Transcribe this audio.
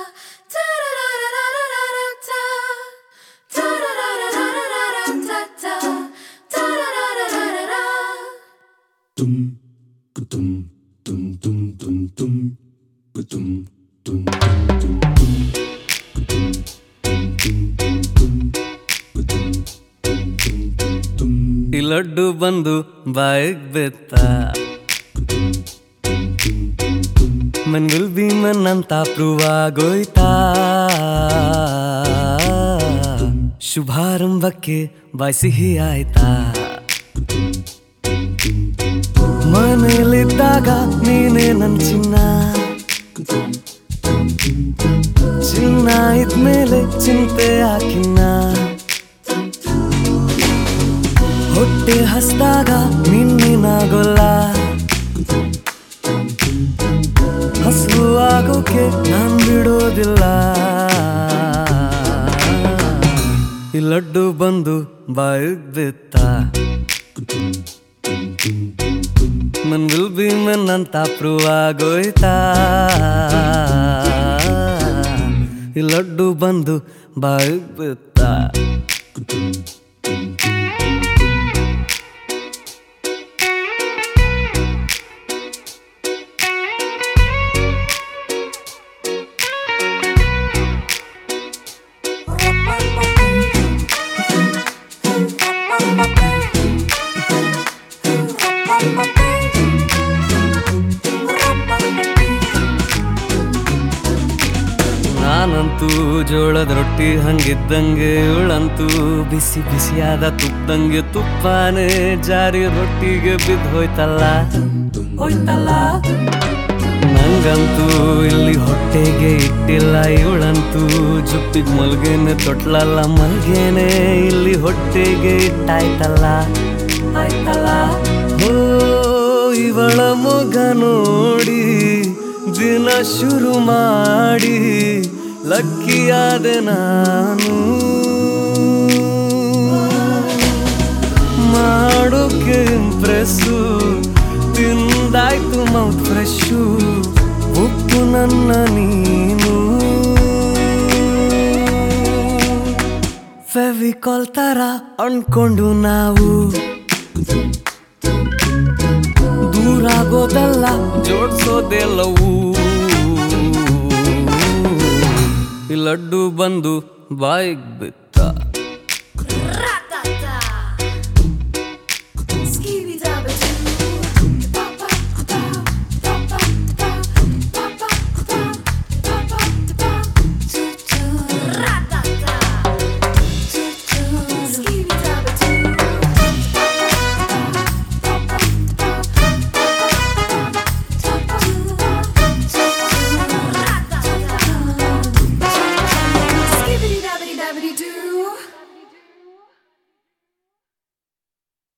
Tum, tum, tum, tum, tum, tum, tum, tum, tum, tum, ಈ ಲಡ್ಡು ಬಂದು ಬಾಯಿಗ್ ಬೆತ್ತ ಮನ್ ವಿಲ್ ಬಿ ಮನ್ ಅಂತ ಪ್ರೂವ್ ಆಗೋಯ್ತಾ ಶುಭಾರಂಭಕ್ಕೆ ಬಾಯ್ ಸಿಹಿ ಆಯ್ತಾ ಮನೇಲಿದ್ದಾಗ ನೀನೇ ನನ್ ಚಿನ್ನ ಚಿನ್ನ ಇದ್ಮೇಲೆ ಚಿಂತೆ ಹಾಕಿನ್ನ ಹೊಟ್ಟೆ ಹಸ್ದಾಗ ನಿನ್ನಿನಾಗೊಲ್ಲ ಹಸು ಆಗೋಕೆ ನಾನ್ ಬಿಡೋದಿಲ್ಲ ಈ ಲಡ್ಡು ಬಂದು ಬಾಯಿಗ್ ಬಿತ್ತ ನನ್ ವಿಲ್ ಬಿ ಮನ್ ಅಂತ ಪ್ರೂವ್ ಆಗೋಯ್ತಾ ಈ ಲಡ್ಡು ಬಂದು ಬಾಯಿಗ್ ಬಿತ್ತ ನಾನಂತೂ ಜೋಳದ ರೊಟ್ಟಿ ಹಂಗಿದ್ದಂಗೆ ಇವಳಂತೂ ಬಿಸಿ ಬಿಸಿಯಾದ ತುಪ್ಪದಂಗೆ ತುಪ್ಪಾನೆ ಜಾರಿ ರೊಟ್ಟಿಗೆ ಬಿದ್ದು ಹೋಯ್ತಲ್ಲ ಹೋಯ್ತಲ್ಲ ನಂಗಂತೂ ಇಲ್ಲಿ ಹೊಟ್ಟೆಗೆ ಇಟ್ಟಿಲ್ಲ ಇವಳಂತೂ ಜುಪ್ಪಿಗೆ ಮಲ್ಗೇನೆ ತೊಟ್ಲಲ್ಲ ಮಲ್ಗೇನೆ ಇಲ್ಲಿ ಹೊಟ್ಟೆಗೆ ಇಟ್ಟಾಯ್ತಲ್ಲ ಆಯ್ತಲ್ಲ ಹೋ ಇವಳ ಮೊಗ ನೋಡಿ ದಿನ ಶುರು ಮಾಡಿ ಲಕ್ಕಿಯಾದೆ ನಾನು ಮಾಡೋಕೆ ಇಂಪ್ರೆಸ್ಸು ತಿಂದಾಯ್ತು ಮೌತ್ ಫ್ರೆಶು ಉಪ್ಪು ನನ್ನ ನೀನು ಫೆವಿಕಾಲ್ ತರ ಅನ್ಕೊಂಡು ನಾವು ದೂರಾಗೋದಲ್ಲ ಜೋಡ್ಸೋದೆಲ್ಲವೂ ಈ ಲಡ್ಡು ಬಂದು ಬಾಯಿಗೆ ಬಿತ್ತು